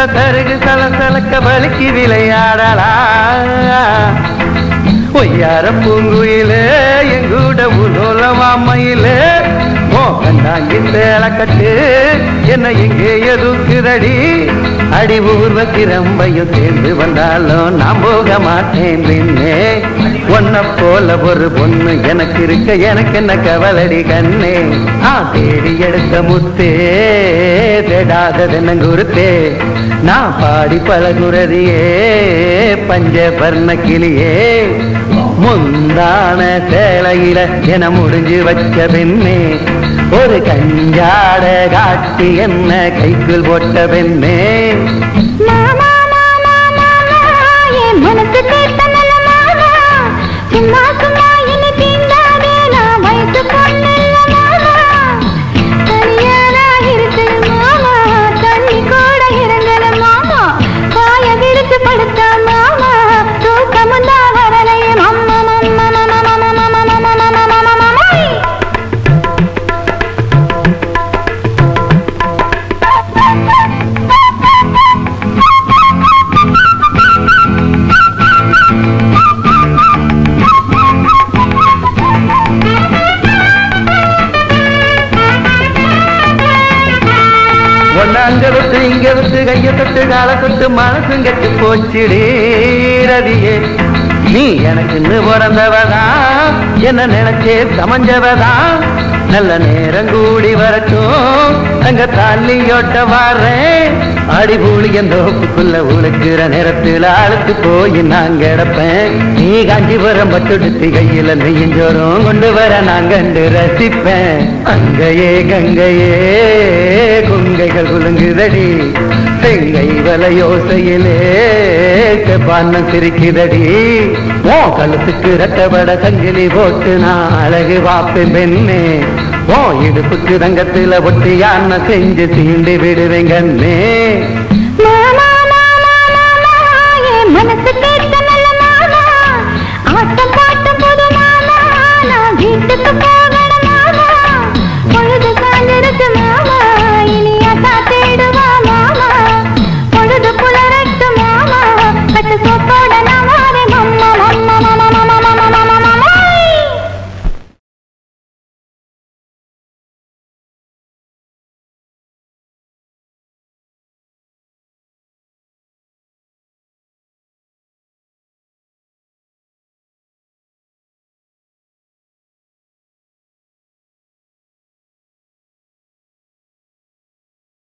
சருகு சலசலக்க வலிக்கு விளையாடலாம் ஒய்யார பூங்குயிலே எங்கூட உலோலமாமையிலே மோகண்டாங்கி சேலக்கட்டு என்ன இங்கே எதுக்குதடி அடி ஊர்வ கிரம்பையும் சேர்ந்து வந்தாலும் நான் போக மாட்டேன் பின்னே உன்னை போல ஒரு பொண்ணு எனக்கு இருக்க எனக்கு என்ன கவலடி கண்ணே ஆ தேடி எடுத்த முத்தே தேடாததென்ன குருத்தே நான் பாடி பழகுறதியே பஞ்சபர்ண கிளியே முந்தான சேலையில என முடிஞ்சு வச்ச பெண்ணே ஒரு கஞ்சாட காட்டி என்ன கைக்குள் போட்ட பெண்ணே மாமா மாமா மாமா என் மனசு கேட்ட நல்ல மாமா சும்மா சும்மா என்னை தீண்டாதே நான் வயசு பொண்ணில்ல மாமா தனியாரா இருக்குது மாமா தண்ணி கூட இறங்கல மாமா காய விரிச்சு படுத்த மாமா தூக்கமும் தான் வரலையே மாமா மாமா மாமா மாமா மாமா மாமா மாமா மாமா மாமா ஒன்னு அங்க விட்டு இங்க விட்டு கைய தொட்டு கால தொட்டு மனசும் கெட்டு போச்சுடே ரதியே நீ எனக்குன்னு பிறந்தவதா என்ன நினைச்சே சமஞ்சவதா நல்ல நேரம் கூடி வரட்டும் அங்க தாலியோட்ட வாரேன் அடி பூலியன் தோப்புக்குள்ள உழுக்கிற நேரத்தில் அழுத்து போய் நான் கிடப்பேன் நீ காஞ்சிபுரம் பட்டுடுத்தி கையில நெய்யஞ்சோறும் கொண்டு வர நான் கண்டு ரசிப்பேன் அங்கையே கங்கையே குங்கைகள் குலுங்குதடி செங்கை வலையோசையிலே பான்னம் சிரிக்குதடி ஓ கழுத்துக்கு ரத்தபட சங்கிலி போட்டு நான் அழகு வாப்பேன் பெண்ணே ஓ இடுப்புக்கு தங்கத்துல ஒட்டியான செஞ்சு தீண்டி விடுவேன் கண்ணே மாமா மாமா மாமா என் மனசு கேட்ட நல்ல மாமா ஆட்டம் பாட்டும் போது மாமா நான் வீட்டுக்கு போ